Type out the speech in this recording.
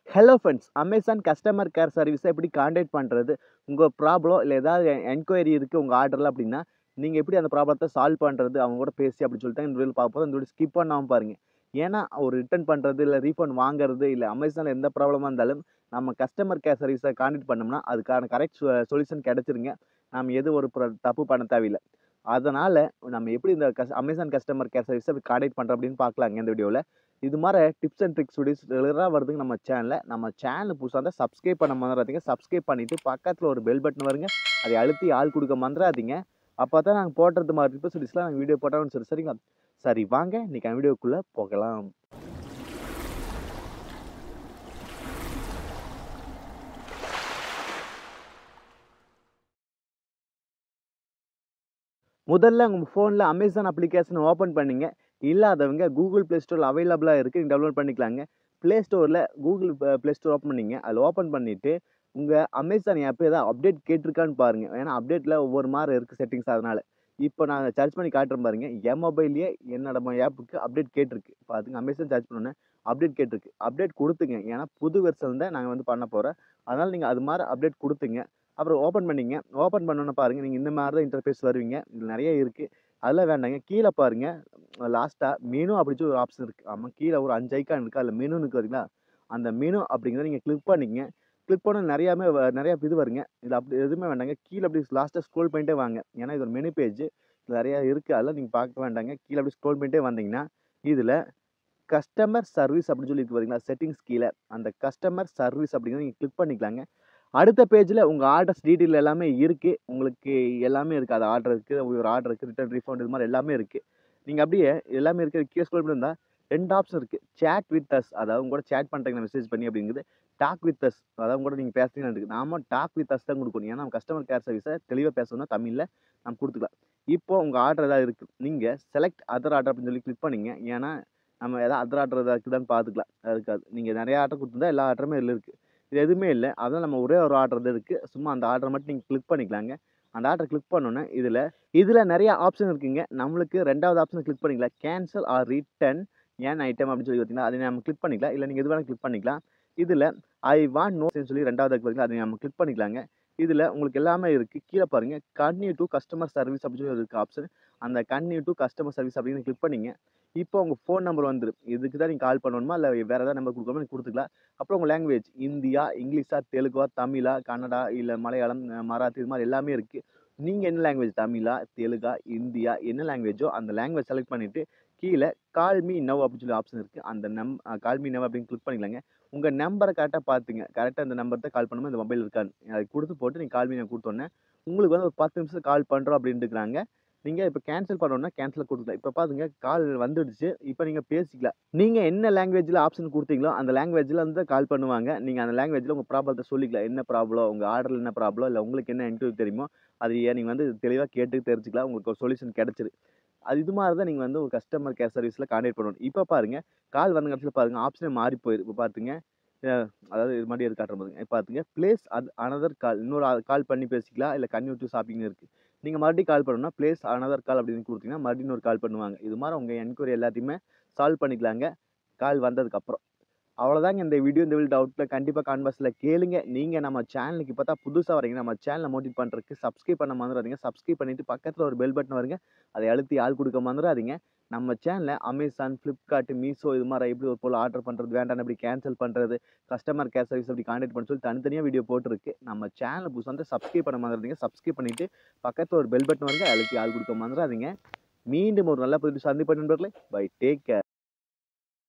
hello friends Amazon customer care சர்வீஸை எப்படி contact பண்ணுறது உங்கள் ப்ராப்ளம் இல்லை ஏதாவது என்கொயரி இருக்குது உங்கள் ஆர்டரில் அப்படின்னா நீங்கள் எப்படி அந்த ப்ராப்ளத்தை சால்வ் பண்ணுறது அவங்க கூட பேசி அப்படி சொல்லிட்டு இந்த வீடியோ பார்ப்போம் இந்த வீடியோ ஸ்கிப் பண்ணாமல் பாருங்கள் ஏன்னா ஒரு ரிட்டர்ன் பண்ணுறது இல்லை ரீஃபண்ட் வாங்குறது இல்லை அமேசானில் எந்த ப்ராப்ளமாக இருந்தாலும் நம்ம கஸ்டமர் கேர் சர்வீஸை காண்டாக்ட் பண்ணோம்னா அதுக்கான கரெக்ட் சொல்யூஷன் கிடச்சிருங்க நம்ம எது ஒரு ப்ர- தப்பு பண்ண தேவையில்லை அதனால் நம்ம எப்படி இந்த கஸ் அமேசான் கஸ்டமர் கேர் சர்வீஸை காண்டாக்ட் பண்ணுறோம் அப்படின்னு பார்க்கலாங்க இந்த வீடியோவில் இது மாதிரி டிப்ஸ் அண்ட் ட்ரிக்ஸ் வீடியோஸ் ரெகுலராக வருதுங்க நம்ம சேனலில் நம்ம சேனல் புதுசாக இருந்தால் சப்ஸ்கிரைப் பண்ண மறந்துடாதீங்க சப்ஸ்கிரைப் பண்ணிவிட்டு பக்கத்தில் ஒரு பெல் பட்டன் வருங்க அதை அழுத்தி ஆள் கொடுக்க மறந்துடாதீங்க அப்போ தான் நாங்கள் போடுறது மாதிரி டிப்ஸ் வீடியோஸ்லாம் நாங்கள் வீடியோ போட்டாலும் சரி சரிங்களா சரி வாங்க இன்றைக்கி வீடியோக்குள்ளே போகலாம் முதல்ல உங்கள் ஃபோனில் அமேசான் அப்ளிகேஷன் ஓப்பன் பண்ணிங்க இல்லாதவங்க கூகுள் ப்ளே ஸ்டோரில் அவைலபிளாக இருக்குது நீங்கள் டவுன்லோட் பண்ணிக்கலாங்க ப்ளே ஸ்டோரில் கூகுள் ப்ளே ஸ்டோர் ஓப்பன் பண்ணிங்க அதில் ஓப்பன் பண்ணிவிட்டு உங்கள் அமேசான் ஆப் ஏதாவது அப்டேட் கேட்டிருக்கான்னு பாருங்கள் ஏன்னா அப்டேட்டில் ஒவ்வொரு மாதிரி இருக்குது செட்டிங்ஸ் அதனால் இப்போ நான் சர்ச் பண்ணி காட்டுறேன் பாருங்க என் மொபைல்லையே என்னோட ஆப்புக்கு அப்டேட் கேட்டிருக்கு பார்த்துங்க அமேசான் சர்ச் பண்ணோன்னே அப்டேட் கேட்டிருக்கு அப்டேட் கொடுத்துங்க ஏன்னா புது வெர்ஷன் தான் நாங்கள் வந்து பண்ண போகிறோம் அதனால் நீங்கள் அது மாதிரி அப்டேட் கொடுத்துங்க அப்புறம் ஓப்பன் பண்ணிங்க ஓப்பன் பண்ணோன்னே பாருங்கள் நீங்கள் இந்த மாதிரி தான் இன்டர்ஃபேஸ் வருவீங்க இதில் நிறைய இருக்குது அதெல்லாம் வேண்டாங்க கீழே பாருங்கள் லாஸ்ட்டாக மெனு அப்படி சொல்லி ஒரு ஆப்ஷன் இருக்குது ஆமாம் கீழே ஒரு அஞ்சு ஐக்கான் இருக்குது அதில் மெனுன்னு இருக்கு வரீங்களா அந்த மெனு அப்படிங்கிறத நீங்கள் கிளிக் பண்ணிங்க கிளிக் பண்ண நிறையாமே வ- நிறைய இது வருங்க இதில் அப்படி எதுவுமே வேண்டாங்க கீழே அப்படி லாஸ்ட்டாக ஸ்க்ரோல் பண்ணிட்டே வாங்க ஏன்னா இது ஒரு மெனு பேஜ் நிறையா இருக்குது அதெல்லாம் நீங்கள் பார்க்க வேண்டாங்க கீழே அப்படி ஸ்க்ரோல் பண்ணிட்டே வந்தீங்கன்னா இதில் கஸ்டமர் சர்வீஸ் அப்படின்னு சொல்லி இருக்கு பார்த்தீங்களா செட்டிங்ஸ் கீழே அந்த கஸ்டமர் சர்வீஸ் அப்படிங்கிறத நீங்கள் கிளிக் பண்ணிக்கலாங்க அடுத்த பேஜில் உங்கள் ஆர்டர்ஸ் டீட்டெயில் எல்லாமே இருக்குது உங்களுக்கு எல்லாமே இருக்குது அது ஆர்டர் இருக்குது ஒரு ஆர்டர் இருக்குது ரிட்டர்ன் ரீஃபண்ட் இது மாதிரி எல்லாமே இருக்குது நீங்கள் அப்படியே எல்லாமே இருக்குது கீழே ஸ்க்ரோல் பண்ணியிருந்தா ரெண்டு ஆப்ஷன் இருக்குது சேட் வித் அஸ் அதாவது உங்க கூட சேட் பண்ணுறீங்க மெசேஜ் பண்ணி அப்படிங்கிறது டாக் வித் அஸ் அதாவது உங்க கூட நீங்கள் பேசுறீங்கன்னு இருக்குது நாம டாக் வித் அஸ் தான் கொடுக்கணும் ஏன்னா நம்ம கஸ்டமர் கேர் சர்வீஸை தெளிவாக பேசணும்னா தமிழில் நம்ம கொடுத்துக்கலாம் இப்போ உங்கள் ஆர்டர் ஏதாவது இருக்குது நீங்கள் செலக்ட் அதர் ஆர்டர் அப்படின்னு சொல்லி கிளிக் பண்ணீங்க ஏன்னா நம்ம எதாவது அதர் ஆர்டர் ஏதாவது இருக்குதான்னு பார்த்துக்கலாம் அது இருக்காது நீங்கள் நிறைய ஆர்டர் கொடுத்துருந்தா எல்லா ஆர்டருமே இதில் இருக்குது இது எதுவுமே இல்லை அதான் நம்ம ஒரே ஒரு ஆர்டர் தான் இருக்குது சும்மா அந்த ஆர்டர் மட்டும் நீங்கள் கிளிக் பண்ணிக்கலாங்க அந்த ஆர்டர் கிளிக் பண்ணோன்னே இதில் இதில் நிறைய ஆப்ஷன் இருக்குங்க நம்மளுக்கு ரெண்டாவது ஆப்ஷன் கிளிக் பண்ணிக்கலாம் cancel or return an item அப்படின்னு சொல்லி பார்த்தீங்கன்னா அதை நம்ம கிளிக் பண்ணிக்கலாம் இல்லை நீங்கள் எது வேணால் கிளிக் பண்ணிக்கலாம் இதில் ஐ வாண்ட் நோ சொல்லி ரெண்டாவது இருக்கு பார்த்தீங்களா அதை நம்ம கிளிக் பண்ணிக்கலாங்க இதில் உங்களுக்கு எல்லாமே இருக்குது கீழே பாருங்கள் கன்டினியூ டு கஸ்டமர் சர்வீஸ் அப்படின்னு சொல்லி இருக்குது ஆப்ஷன் அந்த கன்டினியூ டு கஸ்டமர் சர்வீஸ் அப்படின்னு கிளிக் பண்ணீங்க இப்போ உங்கள் ஃபோன் நம்பர் வந்துடும் இதுக்கு தான் நீங்கள் கால் பண்ணணுமா இல்லை வேறு ஏதாவது நம்பர் கொடுக்கணுமா நீங்கள் கொடுத்துக்கலாம் அப்புறம் உங்கள் லாங்குவேஜ் இந்தியா இங்கிலீஷா தெலுங்கா தமிழா கன்னடா இல்லை மலையாளம் அஹ் மராத்தி இது மாதிரி எல்லாமே இருக்குது நீங்கள் என்ன லாங்குவேஜ் தமிழா தெலுங்கா இந்தியா என்ன லாங்குவேஜோ அந்த லாங்குவேஜ் செலக்ட் பண்ணிவிட்டு கீழே கால் மீ நவ் அப்படின்னு சொல்லி ஆப்ஷன் இருக்குது அந்த நம் கால் மீ நவ் அப்படின்னு கிளிக் பண்ணிக்கலாங்க உங்கள் நம்பரை கரெக்டாக பார்த்துங்க கரெக்டாக அந்த நம்பர் தான் கால் பண்ணும்போது இந்த மொபைல் இருக்கான்னு அதை கொடுத்து போட்டு நீங்கள் கால் மீ நவ் கொடுத்தோன்னே உங்களுக்கு வந்து ஒரு பத்து நிமிஷம் கால் பண்ணுறோம் அப்படின்ட்டு இருக்கிறாங்க நீங்கள் இப்போ கேன்சல் பண்ணணும்னா கேன்சல் கொடுக்கலாம் இப்போ பாருங்க கால் வந்துடுச்சு இப்போ நீங்கள் பேசிக்கலாம் நீங்கள் என்ன லாங்குவேஜில் ஆப்ஷன் கொடுத்தீங்களோ அந்த லாங்குவேஜில் வந்து கால் பண்ணுவாங்க நீங்கள் அந்த லாங்குவேஜில் உங்கள் ப்ராப்ளத்தை சொல்லிக்கலாம் என்ன ப்ராப்ளம் உங்கள் ஆர்டரில் என்ன ப்ராப்ளம் இல்லை உங்களுக்கு என்ன என்கொயரி தெரியுமோ அது ஏன் நீங்கள் வந்து தெளிவாக கேட்டு தெரிஞ்சுக்கலாம் உங்களுக்கு ஒரு சொல்யூஷன் கிடச்சிரு அது இது மாதிரி தான் நீங்கள் வந்து ஒரு கஸ்டமர் கேர் சர்வீஸில் கான்டாக்ட் பண்ணணும் இப்போ பாருங்கள் கால் வந்த இடத்துல பாருங்கள் ஆப்ஷனே மாறி போயிரு இப்போ பார்த்துங்க அஹ் அதாவது இது மாதிரி இருக்கு காட்டுற பாருங்க இப்போ பார்த்துங்க ப்ளேஸ் அது அனதர் கால் இன்னொரு கால் பண்ணி பேசிக்கலாம் இல்லை கன்யூ டு ஷாப்பிங் இருக்குது நீங்கள் மறுபடியும் கால் பண்ணணும்னா ப்ளேஸ் அனதர் கால் அப்படின்னு கொடுத்தீங்கன்னா மறுபடியும் ஒரு கால் பண்ணுவாங்க இது மாதிரி உங்கள் என்கொயரி எல்லாத்தையுமே சால்வ் பண்ணிக்கலாங்க கால் வந்ததுக்கப்புறம் அவ்வளோதாங்க இந்த வீடியோ இந்த வீடியோ டவுட்டில் கண்டிப்பாக கான்வர்ஸில் கேளுங்க நீங்கள் நம்ம சேனலுக்கு இப்போ தான் புதுசாக வரீங்க நம்ம சேனலை மோட்டிவேட் பண்ணுறதுக்கு சப்ஸ்கிரைப் பண்ண மறந்துடாதீங்க சப்ஸ்கிரைப் பண்ணிவிட்டு பக்கத்தில் ஒரு பெல் பட்டன் வருங்க அதை அழுத்தி ஆள் கொடுக்க மறந்துடாதீங்க நம்ம சேனலில் அமேசான் ஃப்ளிப்கார்ட் மீஷோ இது மாதிரி எப்படி ஒரு பொருள் ஆர்டர் பண்ணுறது வேண்டாம் எப்படி கேன்சல் பண்ணுறது கஸ்டமர் கேர் சர்வீஸ் எப்படி கான்டாக்ட் பண்ண சொல்லி தனித்தனியாக வீடியோ போட்டிருக்கு நம்ம சேனல் புதுசாக வந்து சப்ஸ்கிரைப் பண்ண மறந்துடாதீங்க சப்ஸ்கிரைப் பண்ணிவிட்டு பக்கத்தில் ஒரு பெல் பட்டன் வருங்க அழுத்தி ஆள் கொடுக்க மறந்துடாதீங்க மீண்டும் ஒரு நல்ல புது சந்திப்பு நண்பர்களே பை டேக் கேர்